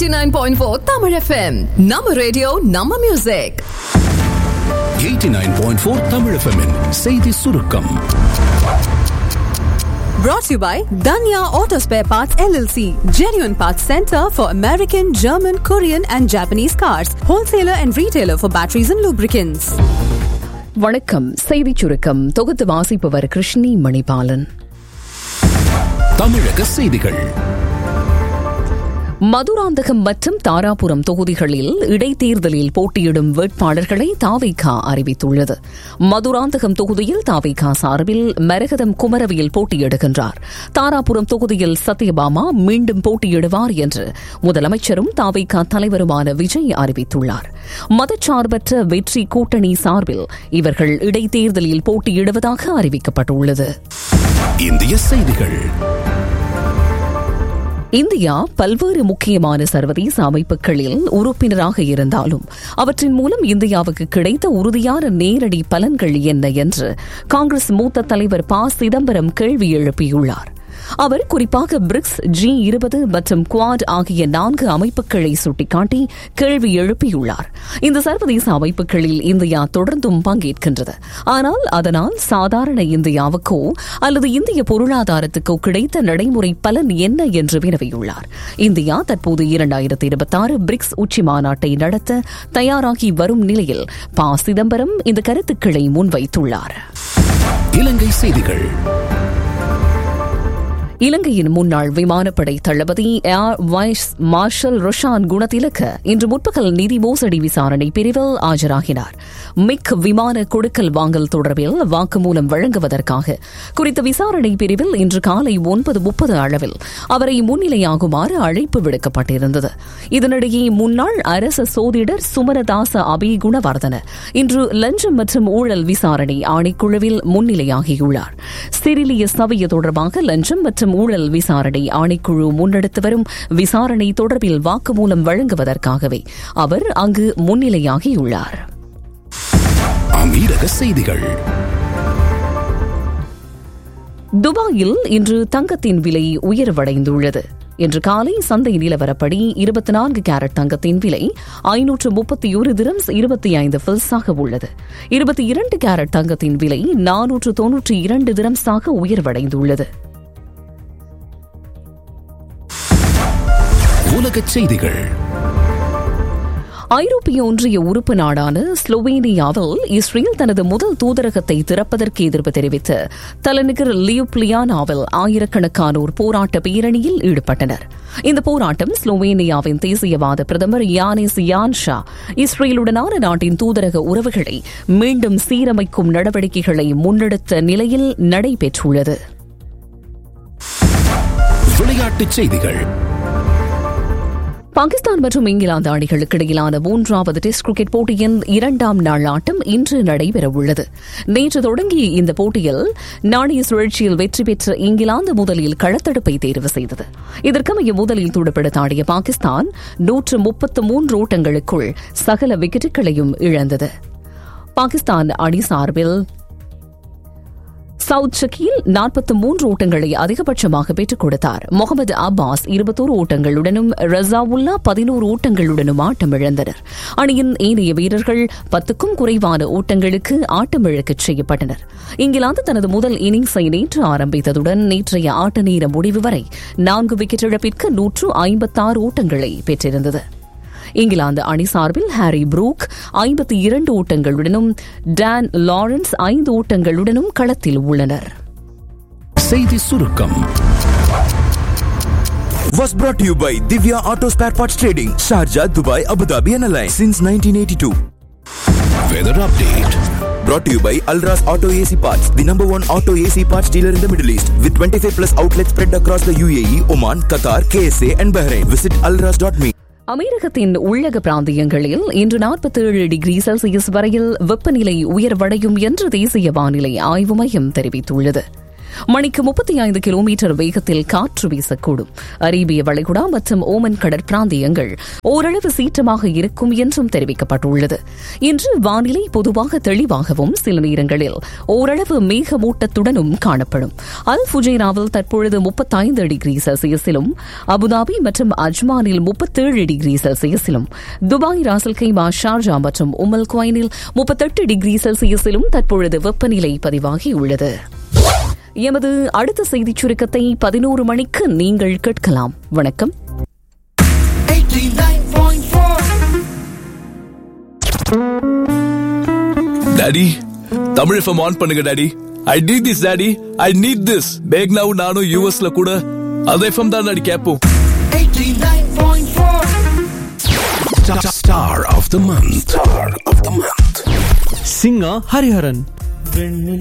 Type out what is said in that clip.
89.4 Tamil FM. நம்ம radio நம்ம music 89.4 Tamil FM -இன் செய்தி சுருக்கம் brought to you by Danya Auto Spare Parts LLC, genuine parts center for American, German, Korean and Japanese cars, wholesaler and retailer for batteries and lubricants. வணக்கம் செய்திச் சுருக்கம் தொகுத்து வாசிப்பவர் கிருஷ்ணி மணிபாலன் தமிழக செய்திகள் மதுராந்தகம் மற்றும் தாராபுரம் தொகுதிகளில் இடைத்தேர்தலில் போட்டியிடும் வேட்பாளர்களை தாவைக்கா அறிவித்துள்ளது மதுராந்தகம் தொகுதியில் தாவைக்கா சார்பில் மரகதம் குமரவியல் போட்டியிடுகின்றார் தாராபுரம் தொகுதியில் சத்யபாமா மீண்டும் போட்டியிடுவார் என்று முதலமைச்சரும் தாவைக்கா தலைவருமான விஜய் அறிவித்துள்ளார் மதச்சார்பற்ற வெற்றி கூட்டணி சார்பில் இவர்கள் இடைத்தேர்தலில் போட்டியிடுவதாக அறிவிக்கப்பட்டுள்ளது இந்திய செய்திகள் இந்தியா பல்வேறு முக்கியமான சர்வதேச அமைப்புகளில் உறுப்பினராக இருந்தாலும் அவற்றின் மூலம் இந்தியாவுக்கு கிடைத்த உறுதியான நேரடி பலன்கள் என்ன என்று காங்கிரஸ் மூத்த தலைவர் ப சிதம்பரம் கேள்வி எழுப்பியுள்ளார் அவர் குறிப்பாக பிரிக்ஸ் ஜி இருபது மற்றும் குவாட் ஆகிய நான்கு அமைப்புகளை சுட்டிக்காட்டி கேள்வி எழுப்பியுள்ளார் இந்த சர்வதேச அமைப்புகளில் இந்தியா தொடர்ந்தும் பங்கேற்கின்றது ஆனால் அதனால் சாதாரண இந்தியாவுக்கோ அல்லது இந்திய பொருளாதாரத்துக்கோ கிடைத்த நடைமுறை பலன் என்ன என்று வினவியுள்ளார் இந்தியா தற்போது இரண்டாயிரத்தி இருபத்தாறு பிரிக்ஸ் உச்சி மாநாட்டை நடத்த தயாராகி வரும் நிலையில் ப சிதம்பரம் இந்த கருத்துக்களை முன்வைத்துள்ளார் இலங்கை செய்திகள் இலங்கையின் முன்னாள் விமானப்படை தளபதி air vice marshal Roshan Gunathilaka இன்று முற்பகல் நிதி மோசடி விசாரணை பிரிவில் ஆஜராகினார் மிக் விமான கொடுக்கல் வாங்கல் தொடர்பில் வாக்குமூலம் வழங்குவதற்காக குறித்த விசாரணை பிரிவில் இன்று காலை ஒன்பது முப்பது அளவில் அவரை முன்னிலையாகுமாறு அழைப்பு விடுக்கப்பட்டிருந்தது இதனிடையே முன்னாள் அரச சோதிடர் சுமரதாச அபி குணவர்தன இன்று லஞ்சம் மற்றும் ஊழல் விசாரணை ஆணைக்குழுவில் முன்னிலையாகியுள்ளார் சிறிலிய சபைய தொடர்பாக லஞ்சம் மற்றும் மற்றும் ஊழல் விசாரணை ஆணைக்குழு முன்னெடுத்து வரும் விசாரணை தொடர்பில் வாக்குமூலம் வழங்குவதற்காகவே அவர் அங்கு முன்னிலையாகியுள்ளார் அமீரக செய்திகள் துபாயில் இன்று தங்கத்தின் விலை உயர்வடைந்துள்ளது இன்று காலை சந்தை நிலவரப்படி இருபத்தி நான்கு கேரட் தங்கத்தின் விலை ஐநூற்று முப்பத்தி ஒரு திரம்ஸ் இருபத்தி ஐந்து பில்ஸாக உள்ளது இருபத்தி இரண்டு கேரட் தங்கத்தின் விலை நானூற்று தொன்னூற்றி இரண்டு திரம்ஸாக உயர்வடைந்துள்ளது உலகச் செய்திகள் ஐரோப்பிய ஒன்றிய உறுப்பு நாடான ஸ்லோவேனியாவில் இஸ்ரேல் தனது முதல் தூதரகத்தை திறப்பதற்கு எதிர்ப்பு தெரிவித்து தலைநகர் லியுப்ளியானாவில் ஆயிரக்கணக்கானோர் போராட்ட பேரணியில் ஈடுபட்டனர் இந்த போராட்டம் ஸ்லோவேனியாவின் தேசியவாத பிரதமர் யானிஸ் யான்ஷா இஸ்ரேலுடனான நாட்டின் தூதரக உறவுகளை மீண்டும் சீரமைக்கும் நடவடிக்கைகளை முன்னெடுத்த நிலையில் நடைபெற்றுள்ளது விளையாட்டுச் செய்திகள் பாகிஸ்தான் மற்றும் இங்கிலாந்து அணிகளுக்கு இடையிலான மூன்றாவது டெஸ்ட் கிரிக்கெட் போட்டியின் இரண்டாம் நாள் ஆட்டம் இன்று நடைபெறவுள்ளது நேற்று தொடங்கிய இந்த போட்டியில் நாணய சுழற்சியில் வெற்றி பெற்ற இங்கிலாந்து முதலில் களத்தடுப்பை தேர்வு செய்தது இதற்கமைய முதலில் துடுப்படுத்தாடிய பாகிஸ்தான் நூற்று முப்பத்து மூன்று ஓட்டங்களுக்குள் சகல விக்கெட்டுகளையும் இழந்தது பாகிஸ்தான் அணி சார்பில் சவுத் ஷக்கீல் நாற்பத்தி மூன்று ஓட்டங்களை அதிகபட்சமாக பெற்றுக் கொடுத்தார் முகமது அப்பாஸ் இருபத்தோரு ஓட்டங்களுடனும் ரசாவுல்லா பதினோரு ஓட்டங்களுடனும் ஆட்டமிழந்தனர் அணியின் ஏனைய வீரர்கள் பத்துக்கும் குறைவான ஓட்டங்களுக்கு ஆட்டமிழக்கச் செய்யப்பட்டனர் இங்கிலாந்து தனது முதல் இன்னிங்ஸை நேற்று ஆரம்பித்ததுடன் நேற்றைய ஆட்ட நேர முடிவு வரை நான்கு விக்கெட் இழப்பிற்கு நூற்று ஐம்பத்தாறு ஓட்டங்களை பெற்றிருந்தது இங்கிலாந்து அணி சார்பில் ஹாரி புரூக் ஐம்பத்தி இரண்டு ஓட்டங்களுடனும் டான் லாரன்ஸ் ஐந்து ஓட்டங்களுடனும் களத்தில் உள்ளனர் செய்தி சுருக்கம் was brought to you by Divya Auto Spare Parts Trading, Sharjah, Dubai, Abu Dhabi and Alliance since 1982. Weather update Brought to you by Alras Auto AC Parts, the number one auto AC parts dealer in the Middle East, with 25 plus outlets spread across the UAE, Oman, Qatar, KSA and Bahrain. Visit alras.me. அமெரிக்கத்தின் உள்ளக பிராந்தியங்களில் இன்று நாற்பத்தேழு degree Celsius வரையில் வெப்பநிலை உயர்வடையும் என்று தேசிய வானிலை ஆய்வு மையம் தெரிவித்துள்ளது மணிக்கு முப்பத்தி ஐந்து கிலோமீட்டர் வேகத்தில் காற்று வீசக்கூடும் அரேபிய வளைகுடா மற்றும் ஓமன் கடற்பிராந்தியங்கள் ஓரளவு சீற்றமாக இருக்கும் என்றும் தெரிவிக்கப்பட்டுள்ளது இன்று வானிலை பொதுவாக தெளிவாகவும் சில நேரங்களில் ஓரளவு மேகமூட்டத்துடனும் காணப்படும் அல் ஃபுஜைராவில் தற்பொழுது முப்பத்தைந்து டிகிரி செல்சியஸிலும் அபுதாபி மற்றும் அஜ்மானில் முப்பத்தேழு டிகிரி செல்சியஸிலும் துபாய் ராசல் கைமா ஷார்ஜா மற்றும் உமல் குவைனில் முப்பத்தெட்டு டிகிரி செல்சியஸிலும் தற்பொழுது வெப்பநிலை பதிவாகியுள்ளது எமது அடுத்த செய்திச் சுருக்கத்தை பதினோரு மணிக்கு நீங்கள் கேட்கலாம் வணக்கம் டாடி தமிழ் எஃப்எம் ஆன் பண்ணுங்க daddy I need this daddy I need this பேக்னாவும் நானும் யூஎஸ்ல கூட அது எஃப்எம் தான் டாடி கேட்போம் Star of the month. Star of the month. singer Hariharan.